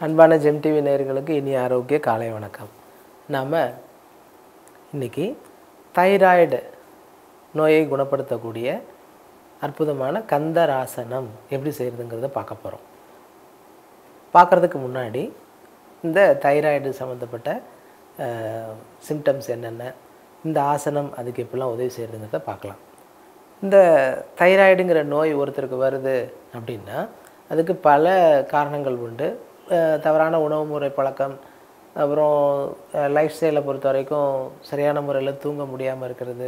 அன்பான GeM TV நேயர்களுக்கு இனி ஆரோக்கிய காலை வணக்கம் நாம் இன்னைக்கு தைராய்டு நோயை குணப்படுத்தக்கூடிய அற்புதமான கந்தராசனம் எப்படி செய்கிறதுங்கிறத பார்க்க போகிறோம் பார்க்குறதுக்கு முன்னாடி இந்த தைராய்டு சம்மந்தப்பட்ட சிம்டம்ஸ் என்னென்ன இந்த ஆசனம் அதுக்கு எப்படிலாம் உதவி செய்கிறதுங்கிறத பார்க்கலாம் இந்த தைராய்டுங்கிற நோய் ஒருத்தருக்கு வருது அப்படின்னா அதுக்கு பல காரணங்கள் உண்டு அஹ் தவறான உணவு முறை பழக்கம் அப்புறம் லைஃப் ஸ்டைலை பொறுத்த வரைக்கும் சரியான முறையில் தூங்க முடியாமல் இருக்கிறது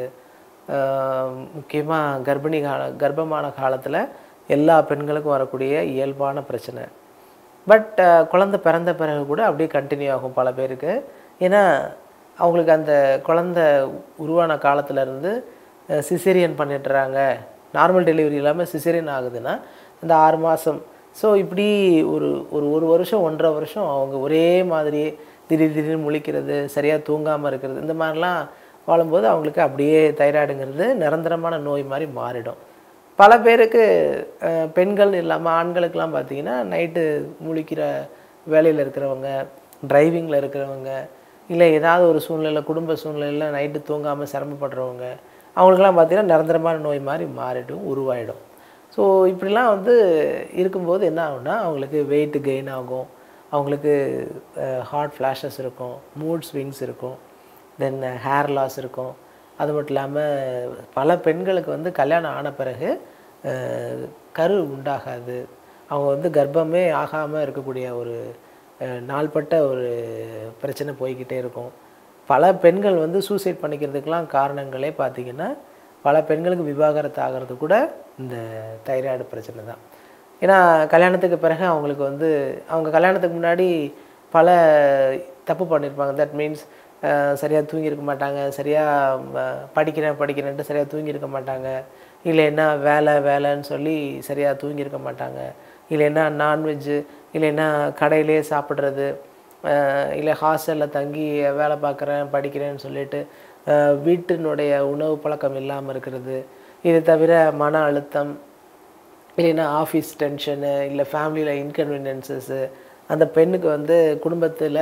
முக்கியமாக கர்ப்பிணி கால கர்ப்பமான காலத்தில் எல்லா பெண்களுக்கும் வரக்கூடிய இயல்பான பிரச்சனை பட் குழந்தை பிறந்த பிறகு கூட அப்படியே கண்டினியூ ஆகும் பல பேருக்கு ஏன்னா அவங்களுக்கு அந்த குழந்தை உருவான காலத்துலேருந்து சிசேரியன் பண்ணிட்டுறாங்க நார்மல் டெலிவரி இல்லாமல் சிசேரியன் ஆகுதுன்னா அந்த ஆறு மாதம் ஸோ இப்படி ஒரு ஒரு ஒரு வருஷம் ஒன்றரை வருஷம் அவங்க ஒரே மாதிரியே திடீர் திடீர்னு முழிக்கிறது சரியாக தூங்காமல் இருக்கிறது இந்த மாதிரிலாம் வாழும்போது அவங்களுக்கு அப்படியே தைராய்டுங்கிறது நிரந்தரமான நோய் மாதிரி மாறிடும் பல பேருக்கு அஹ், பெண்கள் இல்லாமல் ஆண்களுக்கெல்லாம் பார்த்தீங்கன்னா நைட்டு முழிக்கிற வேலையில் இருக்கிறவங்க டிரைவிங்கில் இருக்கிறவங்க இல்லை ஏதாவது ஒரு சூழ்நிலை குடும்ப சூழ்நிலையில் நைட்டு தூங்காமல் சிரமப்படுறவங்க அவங்களுக்கெல்லாம் பார்த்தீங்கன்னா நிரந்தரமான நோய் மாதிரி மாறிடும் உருவாயிடும் ஸோ இப்படிலாம் வந்து இருக்கும்போது என்ன ஆகும்னா அவங்களுக்கு வெயிட் கெயின் ஆகும் அவங்களுக்கு ஹார்ட் ஃப்ளாஷஸ் இருக்கும் மூட் ஸ்விங்ஸ் இருக்கும் தென் ஹேர் லாஸ் இருக்கும் அது மட்டும் இல்லாமல் பல பெண்களுக்கு வந்து கல்யாணம் ஆன பிறகு அஹ், கரு உண்டாகாது அவங்க வந்து கர்ப்பமே ஆகாமல் இருக்கக்கூடிய ஒரு அஹ், நாள்பட்ட ஒரு பிரச்சனை போய்க்கிட்டே இருக்கும் பல பெண்கள் வந்து சூசைட் பண்ணிக்கிறதுக்கெலாம் காரணங்களே பார்த்திங்கன்னா பல பெண்களுக்கு விவாகரத்து ஆகிறது கூட இந்த தைராய்டு பிரச்சனை தான் ஏன்னா கல்யாணத்துக்கு பிறகு அவங்களுக்கு வந்து அவங்க கல்யாணத்துக்கு முன்னாடி பல தப்பு பண்ணியிருப்பாங்க தட் மீன்ஸ் சரியாக தூங்கியிருக்க மாட்டாங்க சரியாக படிக்கிறேன் படிக்கிறேன்ட்டு சரியாக தூங்கியிருக்க மாட்டாங்க இல்லைன்னா வேலை வேலைன்னு சொல்லி சரியாக தூங்கியிருக்க மாட்டாங்க இல்லைன்னா நான்வெஜ்ஜு இல்லைன்னா கடையிலே சாப்பிட்றது அஹ் இல்லை ஹாஸ்டலில் தங்கி வேலை பார்க்குறேன் படிக்கிறேன்னு சொல்லிட்டு அஹ் வீட்டினுடைய உணவு பழக்கம் இல்லாமல் இருக்கிறது இது தவிர மன அழுத்தம் இல்லைன்னா ஆஃபீஸ் டென்ஷனு இல்லை ஃபேமிலியில் இன்கன்வீனியன்சஸ்ஸு அந்த பெண்ணுக்கு வந்து குடும்பத்தில்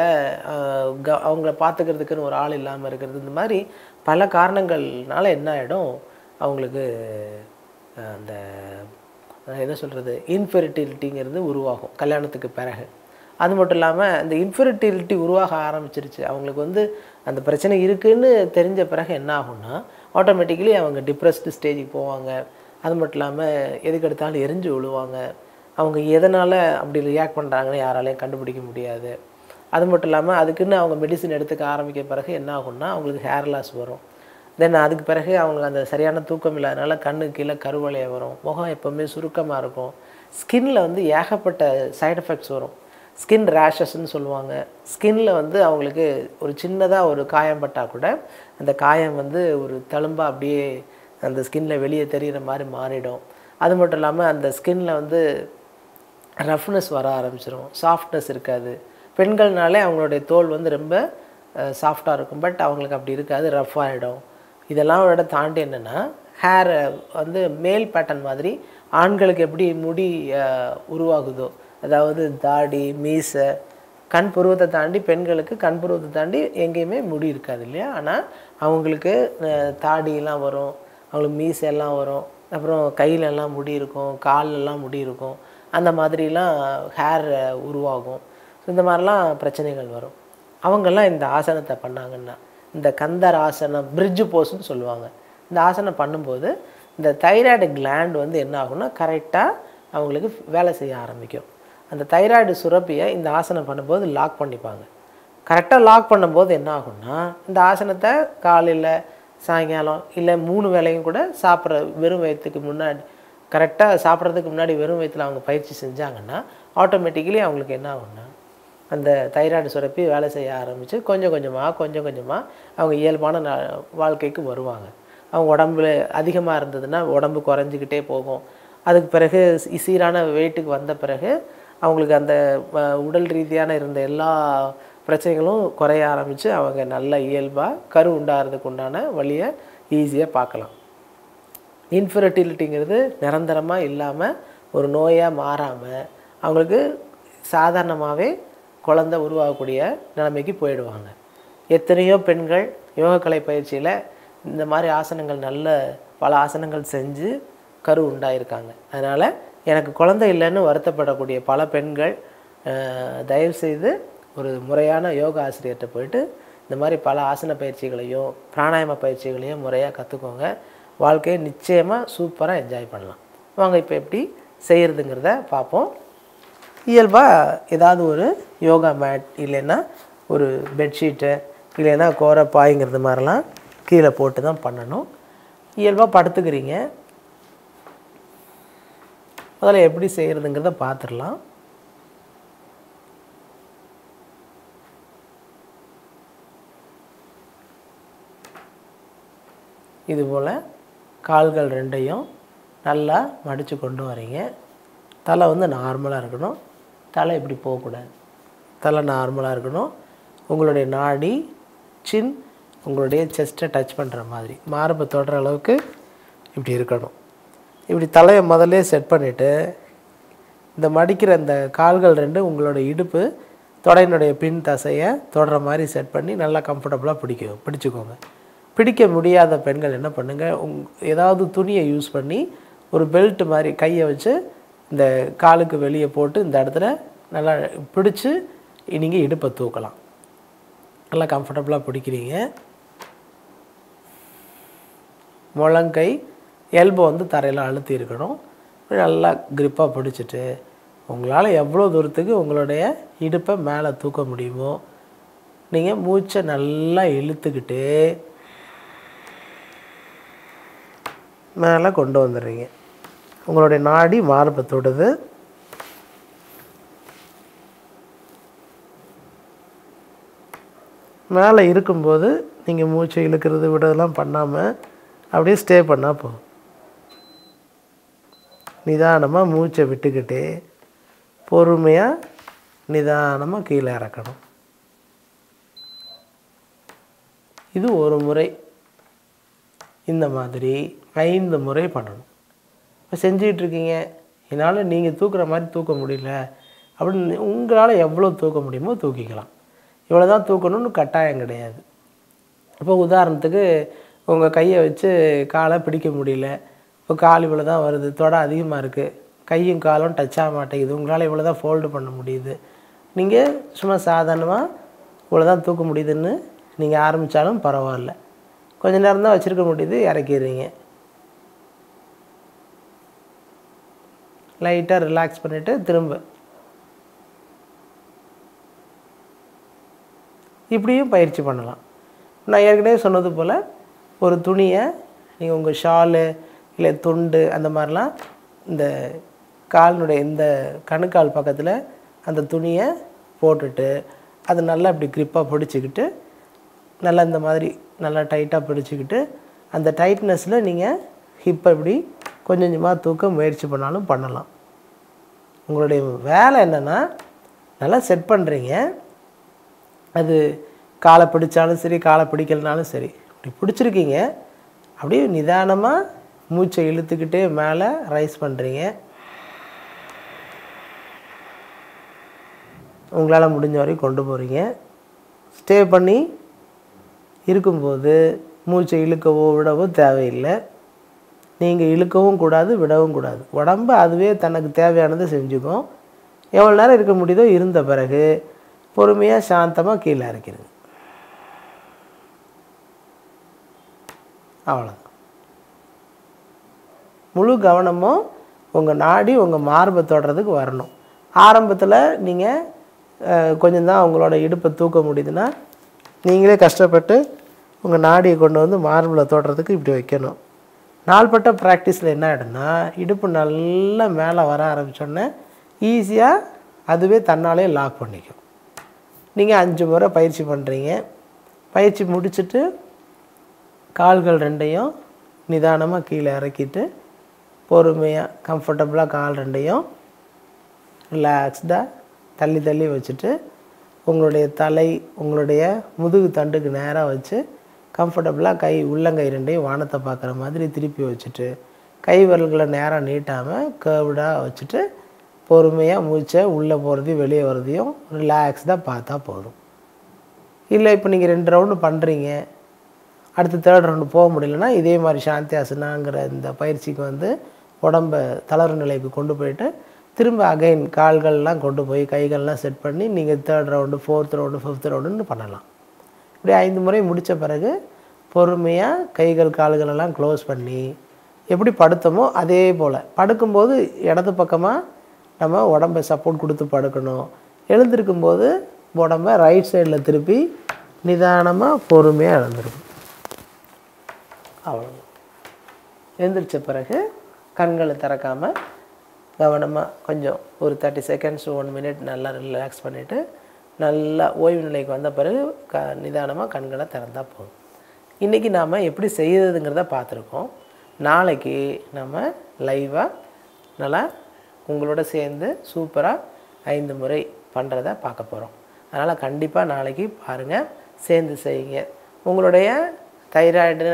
க அவங்கள பார்த்துக்கிறதுக்குன்னு ஒரு ஆள் இல்லாமல் இருக்கிறது இந்த மாதிரி பல காரணங்கள்னால என்ன ஆகிடும் அவங்களுக்கு அஹ், அந்த அஹ், என்ன சொல்கிறது இன்ஃபெர்டிலிட்டிங்கிறது உருவாகும் கல்யாணத்துக்கு பிறகு அது மட்டும் இல்லாமல் இந்த இன்ஃபெர்டிலிட்டி உருவாக ஆரம்பிச்சிருச்சு அவங்களுக்கு வந்து அந்த பிரச்சனை இருக்குன்னு தெரிஞ்ச பிறகு என்ன ஆகும்னா ஆட்டோமேட்டிக்கலி அவங்க டிப்ரெஸ்டு ஸ்டேஜுக்கு போவாங்க அது மட்டும் இல்லாமல் எதுக்கு எடுத்தாலும் எரிஞ்சு விழுவாங்க அவங்க எதனால் அப்படி ரியாக்ட் பண்ணுறாங்கன்னு யாராலையும் கண்டுபிடிக்க முடியாது அது மட்டும் இல்லாமல் அதுக்குன்னு அவங்க மெடிசின் எடுத்துக்க ஆரம்பிக்க பிறகு என்ன ஆகும்னா அவங்களுக்கு ஹேர் லாஸ் வரும் தென் அதுக்கு பிறகு அவங்க அந்த சரியான தூக்கம் இல்லாதனால கண்ணு கீழே கருவளையம் வரும் முகம் எப்போவுமே சுருக்கமாக இருக்கும் ஸ்கின்ல வந்து ஏகப்பட்ட சைடு எஃபெக்ட்ஸ் வரும் ஸ்கின் ரேஷஸ்ன்னு சொல்லுவாங்க ஸ்கின்ல வந்து அவங்களுக்கு ஒரு சின்னதாக ஒரு காயம் பட்டால் கூட அந்த காயம் வந்து ஒரு தழும்பாக அப்படியே அந்த ஸ்கின்ல வெளியே தெரிகிற மாதிரி மாறிடும் அது மட்டும் இல்லாமல் அந்த ஸ்கின்ல வந்து ரஃப்னஸ் வர ஆரம்பிச்சிடும் சாஃப்ட்னஸ் இருக்காது பெண்கள்னாலே அவங்களுடைய தோல் வந்து ரொம்ப சாஃப்டாக இருக்கும் பட் அவங்களுக்கு அப்படி இருக்காது ரஃப் ஆகிடும் இதெல்லாம் விட தாண்டி என்னென்னா ஹேர் வந்து மேல் பேட்டர்ன் மாதிரி ஆண்களுக்கு எப்படி முடி அஹ், உருவாகுதோ அதாவது தாடி மீசை கண் புருவத்தை தாண்டி பெண்களுக்கு கண் புருவத்தை தாண்டி எங்கேயுமே முடி இருக்காது இல்லையா ஆனால் அவங்களுக்கு அஹ், தாடியெல்லாம் வரும் அவங்களுக்கு மீசையெல்லாம் வரும் அப்புறம் கையிலெல்லாம் முடி இருக்கும் கால்லெல்லாம் முடி இருக்கும் அந்த மாதிரிலாம் ஹேர் உருவாகும் ஸோ இந்த மாதிரிலாம் பிரச்சனைகள் வரும் அவங்கெல்லாம் இந்த ஆசனத்தை பண்ணாங்கன்னா இந்த கந்தர் ஆசனம் பிரிட்ஜ் போஸ்ன்னு சொல்லுவாங்க இந்த ஆசனம் பண்ணும்போது இந்த தைராய்டு கிளாண்ட் வந்து என்ன ஆகும்னா கரெக்டாக அவங்களுக்கு வேலை செய்ய ஆரம்பிக்கும் அந்த தைராய்டு சுரப்பியை இந்த ஆசனம் பண்ணும்போது லாக் பண்ணிப்பாங்க கரெக்டாக லாக் பண்ணும்போது என்ன ஆகும்னா இந்த ஆசனத்தை காலையில் சாயங்காலம் இல்லை மூணு வேளையும் கூட சாப்பிட்ற வெறும் வயிற்றுக்கு முன்னாடி கரெக்டாக சாப்பிட்றதுக்கு முன்னாடி வெறும் வயிற்றில் அவங்க பயிற்சி செஞ்சாங்கன்னா ஆட்டோமேட்டிக்கலி அவங்களுக்கு என்ன ஆகும்னா அந்த தைராய்டு சுரப்பி வேலை செய்ய ஆரம்பித்து கொஞ்சம் கொஞ்சமாக கொஞ்சம் கொஞ்சமாக அவங்க இயல்பான ந வாழ்க்கைக்கு வருவாங்க அவங்க உடம்புல அதிகமாக இருந்ததுன்னா உடம்பு குறைஞ்சிக்கிட்டே போகும் அதுக்கு பிறகு சி- சீரான வெயிட்டுக்கு வந்த பிறகு அவங்களுக்கு அந்த அஹ், உடல் ரீதியான இருந்த எல்லா பிரச்சனைகளும் குறைய ஆரம்பித்து அவங்க நல்ல இயல்பாக கரு உண்டாகிறதுக்கு உண்டான வழியை ஈஸியாக பார்க்கலாம் இன்ஃபெர்டிலிட்டிங்கிறது நிரந்தரமாக இல்லாமல் ஒரு நோயாக மாறாமல் அவங்களுக்கு சாதாரணமாகவே குழந்தை உருவாகக்கூடிய நிலைமைக்கு போயிடுவாங்க எத்தனையோ பெண்கள் யோகக்கலை பயிற்சியில் இந்த மாதிரி ஆசனங்கள் நல்ல பல ஆசனங்கள் செஞ்சு கரு உண்டாயிருக்காங்க அதனால் எனக்கு குழந்தை இல்லைன்னு வருத்தப்படக்கூடிய பல பெண்கள் அஹ், தயவு செய்து ஒரு முறையான யோகா ஆசிரியர்கிட்ட போயிட்டு இந்த மாதிரி பல ஆசன பயிற்சிகளையும் பிராணாயாம பயிற்சிகளையும் முறையாக கற்றுக்கோங்க வாழ்க்கையை நிச்சயமாக சூப்பராக என்ஜாய் பண்ணலாம் வாங்க இப்போ எப்படி செய்கிறதுங்கிறத பார்ப்போம் இயல்பாக ஏதாவது ஒரு யோகா மேட் இல்லைன்னா ஒரு பெட்ஷீட்டு இல்லைன்னா கோரப்பாய்ங்கிறது மாதிரிலாம் கீழே போட்டு தான் பண்ணணும் இயல்பாக படுத்துக்கிறீங்க முதல்ல எப்படி செய்கிறதுங்கிறத பார்த்துடலாம் இதுபோல் கால்கள் ரெண்டையும் நல்லா மடித்து கொண்டு வரீங்க தலை வந்து நார்மலாக இருக்கணும் தலை இப்படி போகக்கூடாது தலை நார்மலாக இருக்கணும் உங்களுடைய நாடி சின் உங்களுடைய செஸ்ட்டை டச் பண்ணுற மாதிரி மார்பை தொடுற அளவுக்கு இப்படி இருக்கணும் இப்படி தலையை முதல்ல செட் பண்ணிவிட்டு இந்த மடிக்கிற இந்த கால்கள் ரெண்டு உங்களோட இடுப்பு தொடையினுடைய பின் தசையை தொடுற மாதிரி செட் பண்ணி நல்லா கம்ஃபர்டபுளாக பிடிக்க பிடிச்சிக்கோங்க பிடிக்க முடியாத பெண்கள் என்ன பண்ணுங்கள் உங் ஏதாவது துணியை யூஸ் பண்ணி ஒரு பெல்ட் மாதிரி கையை வச்சு இந்த காலுக்கு வெளியே போட்டு இந்த இடத்துல நல்லா பிடிச்சி நீங்கள் இடுப்பை தூக்கலாம் நல்லா கம்ஃபர்டபுளாக பிடிக்கிறீங்க முழங்கை எல்போ வந்து தரையில் அழுத்தி இருக்கணும் இப்படி நல்லா grip-ஆ பிடிச்சிட்டு உங்களால் எவ்வளோ தூரத்துக்கு உங்களுடைய இடுப்பை மேலே தூக்க முடியுமோ நீங்கள் மூச்சை நல்லா இழுத்துக்கிட்டு மேலே கொண்டு வந்துடுறீங்க உங்களுடைய நாடி மார்பை தொடுது மேலே இருக்கும்போது நீங்கள் மூச்சை இழுக்கிறது விடுறதெல்லாம் பண்ணாமல் அப்படியே ஸ்டே பண்ணால் போதும் நிதானமாக மூச்சை விட்டுக்கிட்டு பொறுமையாக நிதானமாக கீழே இறக்கணும் இது ஒரு முறை இந்த மாதிரி ஐந்து முறை பண்ணணும் இப்போ செஞ்சுக்கிட்டு இருக்கீங்க என்னால் நீங்கள் தூக்குற மாதிரி தூக்க முடியல அப்படின்னு உங்களால் எவ்வளோ தூக்க முடியுமோ தூக்கிக்கலாம் இவ்வளோ தான் தூக்கணும்னு கட்டாயம் கிடையாது இப்போ உதாரணத்துக்கு உங்கள் கையை வச்சு காலை பிடிக்க முடியல இப்போ கால் இவ்வளோ தான் வருது தொட அதிகமாக இருக்குது கையும் காலும் டச் ஆக மாட்டேங்குது உங்களால் இவ்வளோ தான் ஃபோல்டு பண்ண முடியுது நீங்கள் சும்மா சாதாரணமாக இவ்வளோ தான் தூக்க முடியுதுன்னு நீங்கள் ஆரம்பித்தாலும் பரவாயில்ல கொஞ்ச நேரம் தான் வச்சுருக்க முடியுது இறக்கிடுறீங்க லைட்டாக ரிலாக்ஸ் பண்ணிவிட்டு திரும்ப இப்படியும் பயிற்சி பண்ணலாம் நான் ஏற்கனவே சொன்னது போல் ஒரு துணியை நீங்கள் உங்கள் ஷாலு இல்லை துண்டு அந்த மாதிரிலாம் இந்த காலினுடைய இந்த கணுக்கால் பக்கத்தில் அந்த துணியை போட்டுட்டு அது நல்லா இப்படி க்ரிப்பாக பிடிச்சிக்கிட்டு நல்லா இந்த மாதிரி நல்லா டைட்டாக பிடிச்சிக்கிட்டு அந்த டைட்னஸில் நீங்கள் ஹிப்பை இப்படி கொஞ்சம் கொஞ்சமாக தூக்க முயற்சி பண்ணாலும் பண்ணலாம் உங்களுடைய வேலை என்னென்னா நல்லா செட் பண்ணுறீங்க அது காலை பிடிச்சாலும் சரி காலை பிடிக்கலனாலும் சரி இப்படி பிடிச்சிருக்கீங்க அப்படியே நிதானமாக மூச்சை இழுத்துக்கிட்டே மேலே ரைஸ் பண்ணுறீங்க உங்களால் முடிஞ்ச வரைக்கும் கொண்டு போகிறீங்க ஸ்டே பண்ணி இருக்கும்போது மூச்சை இழுக்கவோ விடவோ தேவையில்லை நீங்கள் இழுக்கவும் கூடாது விடவும் கூடாது உடம்பு அதுவே தனக்கு தேவையானதை செஞ்சுக்கும் எவ்வளோ நேரம் இருக்க முடியுதோ இருந்த பிறகு பொறுமையாக சாந்தமாக கீழே இறக்கிடுங்க அவ்வளோதான் முழு கவனமும் உங்கள் நாடி உங்கள் மார்பை தொடுறதுக்கு வரணும் ஆரம்பத்தில் நீங்கள் கொஞ்சம் தான் உங்களோட இடுப்பை தூக்க முடியுதுன்னா நீங்களே கஷ்டப்பட்டு உங்கள் நாடியை கொண்டு வந்து மார்பில் தொடுறதுக்கு இப்படி வைக்கணும் நாள்பட்ட ப்ராக்டிஸில் என்ன ஆகிடும்னா இடுப்பு நல்லா மேலே வர ஆரம்பித்தோடனே ஈஸியாக அதுவே தன்னாலே லாக் பண்ணிக்கும் நீங்கள் அஞ்சு முறை பயிற்சி பண்ணுறீங்க பயிற்சி முடிச்சுட்டு கால்கள் ரெண்டையும் நிதானமாக கீழே இறக்கிட்டு பொறுமையாக கம்ஃபர்டபுளாக கால் ரெண்டையும் ரிலாக்ஸ்டாக தள்ளி தள்ளி வச்சுட்டு உங்களுடைய தலை உங்களுடைய முதுகு தண்டுக்கு நேராக வச்சு கம்ஃபர்டபுளாக கை உள்ளங்கை ரெண்டையும் வானத்தை பார்க்குற மாதிரி திருப்பி வச்சுட்டு கை விரல்களை நேராக நீட்டாமல் கேர்வ்டாக வச்சுட்டு பொறுமையாக மூச்சை உள்ளே போகிறதையும் வெளியே வர்றதையும் ரிலாக்ஸ்டாக பார்த்தா போதும் இல்லை இப்போ நீங்கள் ரெண்டு ரவுண்டு பண்ணுறீங்க அடுத்து தேர்ட் ரவுண்டு போக முடியலன்னா இதே மாதிரி சாந்தி ஆசனாங்கிற இந்த பயிற்சிக்கு வந்து உடம்ப தளர்வு நிலைக்கு கொண்டு போயிட்டு திரும்ப அகைன் கால்கள்லாம் கொண்டு போய் கைகள்லாம் செட் பண்ணி நீங்கள் third round fourth round fifth ரவுண்டுன்னு பண்ணலாம் இப்படி ஐந்து முறை முடித்த பிறகு பொறுமையாக கைகள் கால்களெல்லாம் க்ளோஸ் பண்ணி எப்படி படுத்தோமோ அதே போல் படுக்கும்போது இடது பக்கமாக நம்ம உடம்பை சப்போர்ட் கொடுத்து படுக்கணும் எழுந்திருக்கும்போது உடம்பை ரைட் சைடில் திருப்பி நிதானமாக பொறுமையாக எழுந்திருக்கும் அவ்வளோ எழுந்திரிச்ச பிறகு கண்களை திறக்காமல் கவனமாக கொஞ்சம் ஒரு தேர்ட்டி செகண்ட்ஸ் ஒன் மினிட் நல்லா ரிலாக்ஸ் பண்ணிவிட்டு நல்லா ஓய்வு நிலைக்கு வந்த பிறகு க நிதானமாக கண்களை திறந்தால் போதும் இன்றைக்கி நாம் எப்படி செய்யறதுங்கிறத பார்த்துருக்கோம் நாளைக்கு நம்ம லைவாக நல்லா உங்களோட சேர்ந்து சூப்பராக ஐந்து முறை பண்ணுறத பார்க்க போகிறோம் அதனால் கண்டிப்பாக நாளைக்கு பாருங்கள் சேர்ந்து செய்யுங்க உங்களுடைய தைராய்டு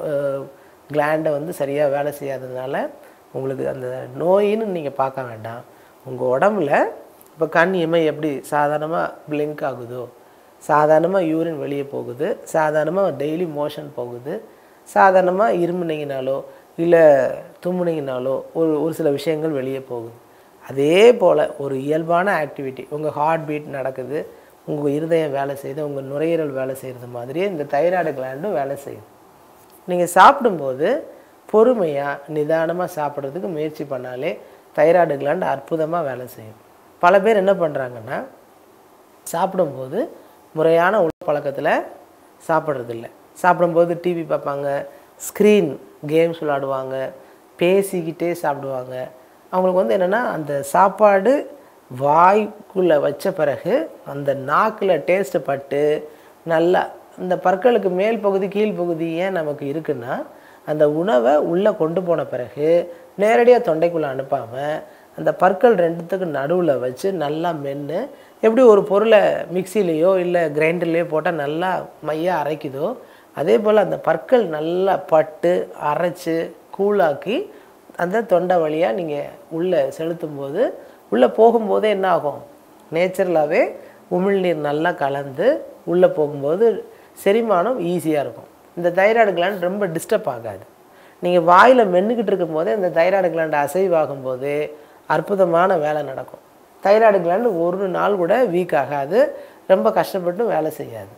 கிளாண்டை வந்து சரியாக வேலை செய்யாததுனால உங்களுக்கு அந்த நோயின்னு நீங்கள் பார்க்க வேண்டாம் உங்கள் உடம்புல இப்போ கண் இமை எப்படி சாதாரணமாக பிளிங்க் ஆகுதோ சாதாரணமாக யூரின் வெளியே போகுது சாதாரணமாக டெய்லி மோஷன் போகுது சாதாரணமாக இருமுனீங்கனாலோ இல்லை தும்முனீங்கனாலோ ஒரு ஒரு சில விஷயங்கள் வெளியே போகுது அதே போல் ஒரு இயல்பான ஆக்டிவிட்டி உங்கள் ஹார்ட் பீட் நடக்குது உங்கள் இருதயம் வேலை செய்யுது உங்கள் நுரையீரல் வேலை செய்கிறது மாதிரியே இந்த தைராய்டு கிளாண்டும் வேலை செய்யுது நீங்கள் சாப்பிடும்போது பொறுமையாக நிதானமாக சாப்பிட்றதுக்கு முயற்சி பண்ணாலே தைராய்டு கிளாண்ட் அற்புதமாக வேலை செய்யும் பல பேர் என்ன பண்ணுறாங்கன்னா சாப்பிடும்போது முறையான உணவு பழக்கத்தில் சாப்பிட்றதில்ல சாப்பிடும்போது டிவி பார்ப்பாங்க ஸ்க்ரீன் கேம்ஸ் விளாடுவாங்க பேசிக்கிட்டே சாப்பிடுவாங்க அவங்களுக்கு வந்து என்னென்னா அந்த சாப்பாடு வாய்க்குள்ளே வச்ச பிறகு அந்த நாக்கில் டேஸ்ட்டு பட்டு நல்லா இந்த பற்களுக்கு மேல் பகுதி கீழ் பகுதி ஏன் நமக்கு இருக்குன்னா அந்த உணவை உள்ளே கொண்டு போன பிறகு நேரடியாக தொண்டைக்குள்ளே அனுப்பாமல் அந்த பற்கள் ரெண்டுத்துக்கு நடுவில் வச்சு நல்லா மென்று எப்படி ஒரு பொருளை மிக்சிலேயோ இல்லை கிரைண்டர்லேயோ போட்டால் நல்லா மையாக அரைக்குதோ அதே போல் அந்த பற்கள் நல்லா பட்டு அரைச்சி கூழாக்கி அந்த தொண்டை வழியாக நீங்கள் உள்ளே செலுத்தும் போது உள்ளே போகும்போதே என்ன ஆகும் நேச்சுரலாகவே உமிழ்நீர் நல்லா கலந்து உள்ளே போகும்போது செரிமானம் ஈஸியாக இருக்கும் இந்த தைராய்டு கிளாண்ட் ரொம்ப டிஸ்டர்ப் ஆகாது நீங்கள் வாயில் மென்னுக்கிட்டு இருக்கும்போதே இந்த தைராய்டு கிளாண்ட் அசைவாகும் போது அற்புதமான வேலை நடக்கும் தைராய்டு கிளாண்டு ஒரு நாள் கூட வீக் ஆகாது ரொம்ப கஷ்டப்பட்டும் வேலை செய்யாது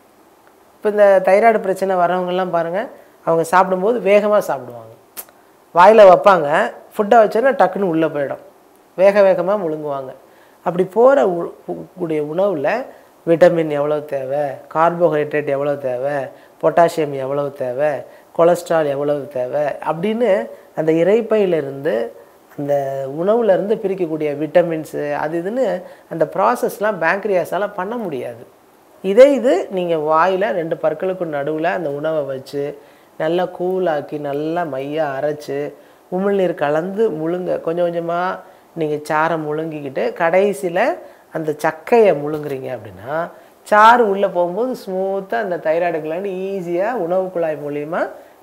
இப்போ இந்த தைராய்டு பிரச்சனை வரவங்கெல்லாம் பாருங்கள் அவங்க சாப்பிடும்போது வேகமாக சாப்பிடுவாங்க வாயில் வைப்பாங்க ஃபுட்டை வச்சோன்னா டக்குன்னு உள்ளே போயிடும் வேக வேகமாக முழுங்குவாங்க அப்படி போகிற கூடிய உணவில் விட்டமின் எவ்வளோ தேவை கார்போஹைட்ரேட் எவ்வளோ தேவை பொட்டாசியம் எவ்வளவு தேவை கொலஸ்ட்ரால் எவ்வளவு தேவை அப்படின்னு அந்த இறைப்பையிலிருந்து அந்த உணவுலேருந்து பிரிக்கக்கூடிய விட்டமின்ஸு அது இதுன்னு அந்த ப்ராசஸ்லாம் பேங்க்ரியாஸால் பண்ண முடியாது இதே இது நீங்கள் வாயில் ரெண்டு பற்களுக்கு நடுவில் அந்த உணவை வச்சு நல்லா கூலாக்கி நல்லா மையாக அரைச்சி உமிழ்நீர் கலந்து முழுங்க கொஞ்சம் கொஞ்சமாக நீங்கள் சாரை முழுங்கிக்கிட்டு கடைசியில் அந்த சக்கையை முழுங்குறீங்க அப்படின்னா சாறு உள்ளே போகும்போது ஸ்மூத்தாக அந்த தைராய்டு கிளாண்டு ஈஸியாக உணவு குழாய் மூலிமா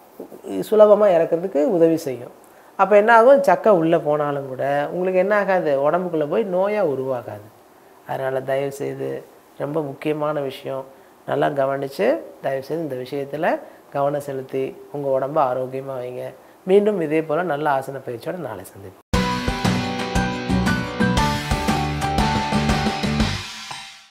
சுலபமாக இறக்கிறதுக்கு உதவி செய்யும் அப்போ என்ன ஆகும் சக்கை உள்ளே போனாலும் கூட உங்களுக்கு என்ன ஆகாது உடம்புக்குள்ளே போய் நோயாக உருவாகாது அதனால் தயவுசெய்து ரொம்ப முக்கியமான விஷயம் நல்லா கவனித்து தயவுசெய்து இந்த விஷயத்தில் கவனம் செலுத்தி உங்கள் உடம்பை ஆரோக்கியமாக வைங்க மீண்டும் இதே போல் நல்ல ஆசன பயிற்சியோட நாளை சந்திப்போம்